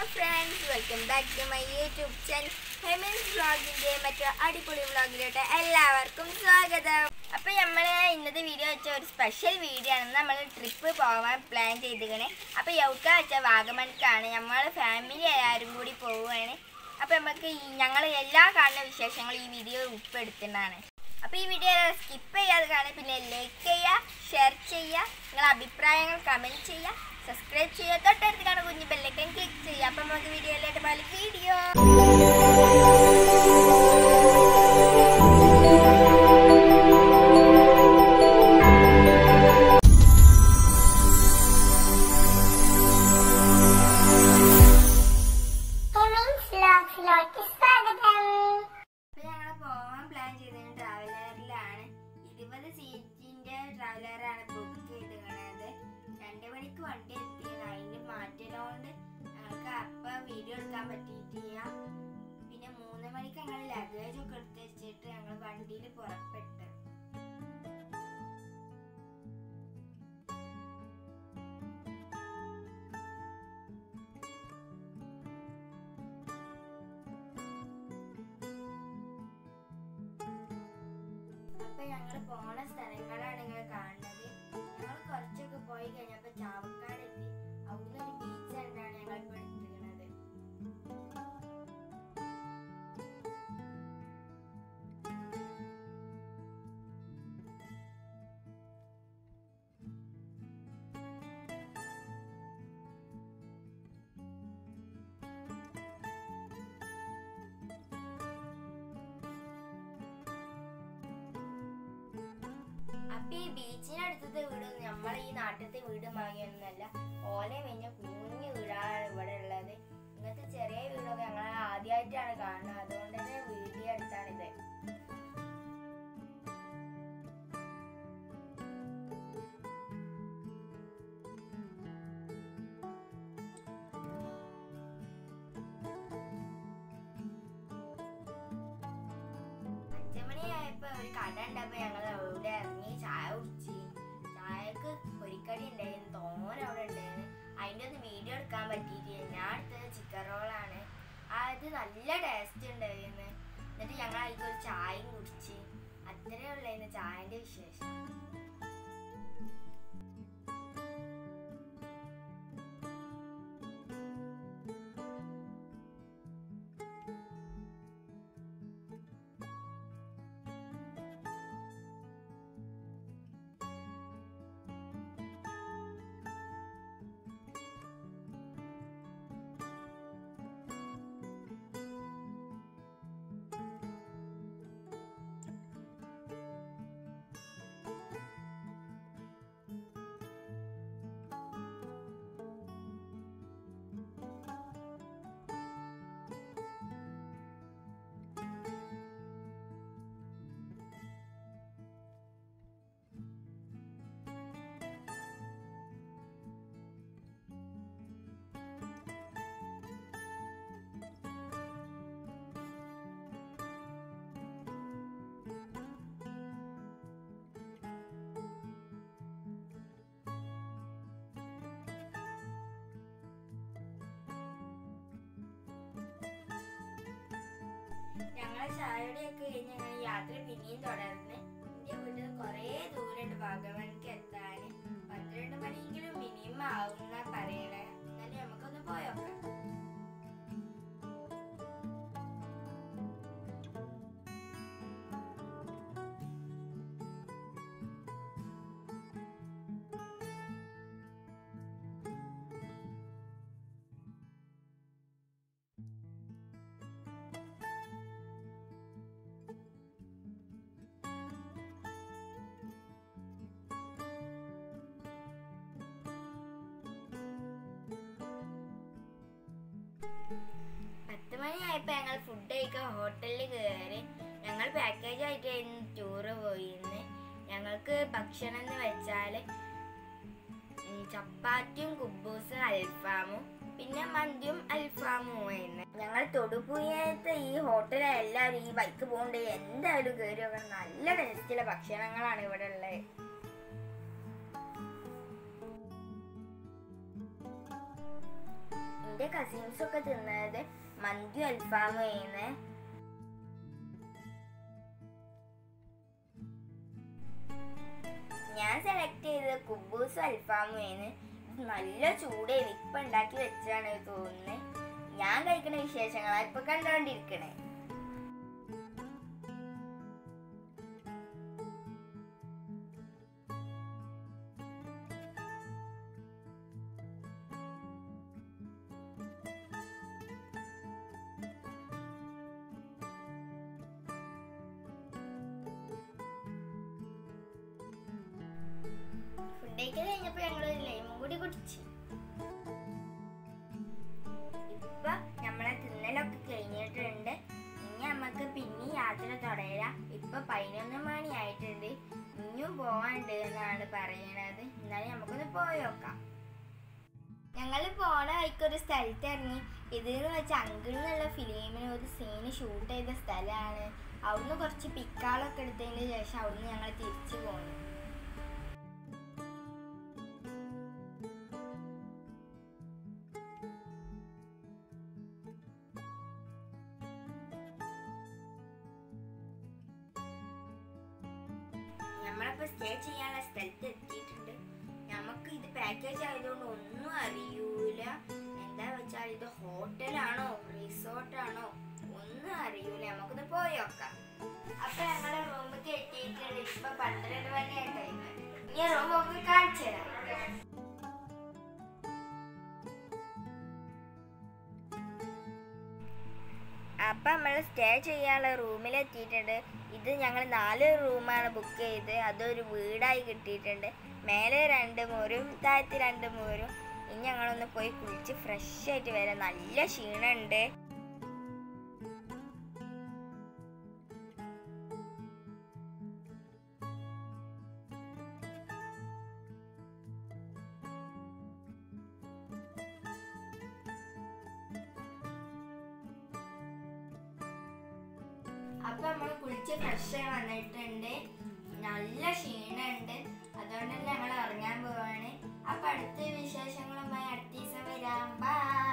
friends welcome back to my YouTube channel ഹെമൻസ് വ്ളോഗിന്റെ മറ്റു അടിപൊളി വ്ളോഗിലോട്ട് എല്ലാവർക്കും സ്വാഗതം അപ്പൊ നമ്മള് ഇന്നത്തെ വീഡിയോ വെച്ച ഒരു സ്പെഷ്യൽ വീഡിയോ ആണ് നമ്മൾ ട്രിപ്പ് പോവാൻ പ്ലാൻ ചെയ്തിരിക്കണേ അപ്പൊ യൗക്ക വെച്ച വാഗമൺക്കാണ് നമ്മൾ ഫാമിലി എല്ലാവരും കൂടി പോവുകയാണ് അപ്പൊ നമുക്ക് ഞങ്ങൾ എല്ലാ കാണുന്ന വിശേഷങ്ങളും ഈ വീഡിയോ ഉൾപ്പെടുത്തുന്നതാണ് അപ്പൊ ഈ വീഡിയോ സ്കിപ്പ് ചെയ്യാതെ കാണുക പിന്നെ ലൈക്ക് ചെയ്യുക ഷെയർ ചെയ്യുക നിങ്ങളുടെ അഭിപ്രായങ്ങൾ കമന്റ് ചെയ്യുക സബ്സ്ക്രൈബ് ചെയ്യുക തൊട്ടടുത്ത് കാണുന്ന കുഞ്ഞു ബെല്ലൈക്കൻ ക്ലിക്ക് ചെയ്യുക അപ്പൊ നമുക്ക് വീഡിയോയിലേക്ക് പോലെ വീഡിയോ വ്ലോഗ്സിലോട്ട് സ്വാഗതം അപ്പൊ ഞങ്ങൾ പോവാൻ പ്ലാൻ ചെയ്തത് ട്രാവലറിലാണ് ഇരുപത് സീറ്റിന്റെ ട്രാവലറാണ് ബുക്ക് ചെയ്തിരിക്കണത് രണ്ട് മണിക്ക് വണ്ടി എത്തിയത് അതിന് മാറ്റലോണ്ട് ഞങ്ങൾക്ക് അപ്പൊ വീഡിയോ എടുക്കാൻ പറ്റിയിട്ടില്ല പിന്നെ മൂന്ന് മണിക്ക് ഞങ്ങൾ ലഗേജ് ഒക്കെ എടുത്ത് വെച്ചിട്ട് ഞങ്ങൾ വണ്ടിയിൽ പുറപ്പെട്ട് അപ്പൊ ഞങ്ങൾ പോണ സ്ഥലങ്ങളാണ് നിങ്ങൾ കാണുന്നത് ഞങ്ങൾ കുറച്ചൊക്കെ പോയി കഴിഞ്ഞപ്പോ ചാവക്കാട് എത്തി അവിടുന്ന് ഒരു ബീച്ച് കണ്ടാണ് ഞങ്ങൾ ഇപ്പൊ എടുത്തിരിക്കുന്നത് അപ്പൊ ഈ ബീച്ചിനടുത്തത്തെ വീടൊന്നും നമ്മളെ ഈ നാട്ടിലത്തെ വീട് വാങ്ങിയൊന്നുമല്ല ഓല കഴിഞ്ഞ കുഞ്ഞു വീടാണ് ഇവിടെ ഉള്ളത് ഇങ്ങനത്തെ ചെറിയ വീടൊക്കെ ഞങ്ങൾ ആദ്യമായിട്ടാണ് കാണുന്നത് അതുകൊണ്ട് തന്നെ വീടിന്റെ അടുത്താണിത് അഞ്ചുമണിയായപ്പോ ഒരു കട ഉണ്ടപ്പോ ഞങ്ങൾ അവിടെ ഇറങ്ങി ചായ കുടിച്ച് ചായക്ക് പൊരിക്കടി ഉണ്ടായിരുന്നു തോന അവിടെ ഉണ്ടായിരുന്നു അതിന്റെ ഒന്ന് വീഡിയോ എടുക്കാൻ പറ്റിയിട്ടില്ല ഞാൻ എടുത്തത് ചിക്കൻ റോളാണ് അത് നല്ല ടേസ്റ്റ് ഉണ്ടായിരുന്നു എന്നിട്ട് ഞങ്ങൾ അതിലേക്ക് ഒരു ചായയും കുടിച്ച് അത്രേ ഉള്ളായിരുന്നു ചായന്റെ വിശേഷം ഞങ്ങൾ ചായയുടെയൊക്കെ കഴിഞ്ഞ് ഞങ്ങൾ യാത്ര പിന്നെയും തുടർന്ന് എന്റെ വീട്ടിൽ കുറേ ദൂരമുണ്ട് വാഗമണിക്ക് എത്താൻ പന്ത്രണ്ട് മണിയെങ്കിലും മിനിമം ആവുന്ന പറയണേ എന്നാലും നമുക്കൊന്ന് പോയോക്കാം പത്ത് മണിയായപ്പോ ഞങ്ങൾ ഫുഡ് കഴിക്കാൻ ഹോട്ടലിൽ കയറി ഞങ്ങൾ പാക്കേജ് ആയിട്ടായിരുന്നു ടൂറ് പോയിന്ന് ഞങ്ങൾക്ക് ഭക്ഷണം എന്ന് വെച്ചാൽ ചപ്പാത്തിയും കുബൂസും അൽഫാമും പിന്നെ മന്തിയും അൽഫാമും ആയിരുന്നു ഞങ്ങൾ തൊടുപുഴത്തെ ഈ ഹോട്ടലിൽ എല്ലാവരും ഈ ബൈക്ക് പോകണ്ട് എന്തായാലും കയറി നോക്കണം നല്ല ടേസ്റ്റുള്ള ഭക്ഷണങ്ങളാണ് ഇവിടെ ഉള്ളത് എൻ്റെ കസിൻസൊക്കെ തിന്നത് മന്തി അൽഫാമും ആയിരുന്നു ഞാൻ സെലക്ട് ചെയ്തത് കുബൂസും അൽഫാമും ആയിരുന്നു ഇത് നല്ല ചൂടേന് ഇപ്പൊ ഉണ്ടാക്കി വെച്ചാണ് തോന്നുന്നത് ഞാൻ കഴിക്കുന്ന വിശേഷങ്ങളാ ഇപ്പൊ കണ്ടോണ്ടിരിക്കണേ ഫുഡ് കഴിക്കൽ കഴിഞ്ഞപ്പോ ഞങ്ങൾ ഒരു ലൈമും കൂടി കുടിച്ചു ഇപ്പൊ നമ്മളെ തിന്നലൊക്കെ കഴിഞ്ഞിട്ടുണ്ട് ഇനി നമുക്ക് പിന്നെ യാത്ര തുടരാം ഇപ്പൊ പതിനൊന്ന് മണി ആയിട്ടുണ്ട് ഇനിയും പോവാണ്ട് എന്നാണ് പറയണത് എന്നാലും നമുക്കൊന്ന് പോയി നോക്കാം ഞങ്ങൾ പോണ വഴിക്ക് ഒരു സ്ഥലത്ത് ഇറങ്ങി ഇതെന്ന് വെച്ചാൽ അങ്കിൾ എന്നുള്ള ഫിലിമിന് ഒരു സീന് ഷൂട്ട് ചെയ്ത സ്ഥലമാണ് അവിടുന്ന് കുറച്ച് പിക്കാളൊക്കെ എടുത്തതിന് ശേഷം അവിടുന്ന് ഞങ്ങൾ തിരിച്ചു പോന്നു നമ്മളിപ്പോ സ്റ്റേ ചെയ്യാനുള്ള സ്ഥലത്ത് എത്തിയിട്ടുണ്ട് നമുക്ക് ഇത് പാക്കേജ് ആയതുകൊണ്ട് ഒന്നും അറിയൂല എന്താ വെച്ചാൽ ഇത് ഹോട്ടലാണോ റിസോർട്ടാണോ ഒന്നും അറിയൂല നമുക്കിത് പോയി നോക്കാം അപ്പൊ ഞങ്ങളെ റൂമിൽ എത്തിയിട്ടുണ്ട് ഇപ്പൊ പന്ത്രണ്ട് മണിയായ ടൈം ഇനി റൂം ഒക്കെ കാണിച്ചു തരാം അപ്പം നമ്മൾ സ്റ്റേ ചെയ്യാനുള്ള റൂമിൽ എത്തിയിട്ടുണ്ട് ഇത് ഞങ്ങൾ നാല് റൂമാണ് ബുക്ക് ചെയ്ത് അതൊരു വീടായി കിട്ടിയിട്ടുണ്ട് മേലെ രണ്ട് മുറിയും താഴത്ത് രണ്ട് മുറിയും ഇനി ഞങ്ങളൊന്ന് പോയി കുളിച്ച് ഫ്രഷ് ആയിട്ട് വരാം നല്ല ക്ഷീണമുണ്ട് അപ്പൊ നമ്മൾ കുളിച്ച് ഫ്രഷ് ആയി വന്നിട്ടുണ്ട് നല്ല ക്ഷീണമുണ്ട് അതുകൊണ്ട് ഞങ്ങൾ ഇറങ്ങാൻ പോവാണ് അപ്പൊ അടുത്ത വിശേഷങ്ങളുമായി അടുത്ത ദിവസം വരാം ബൈ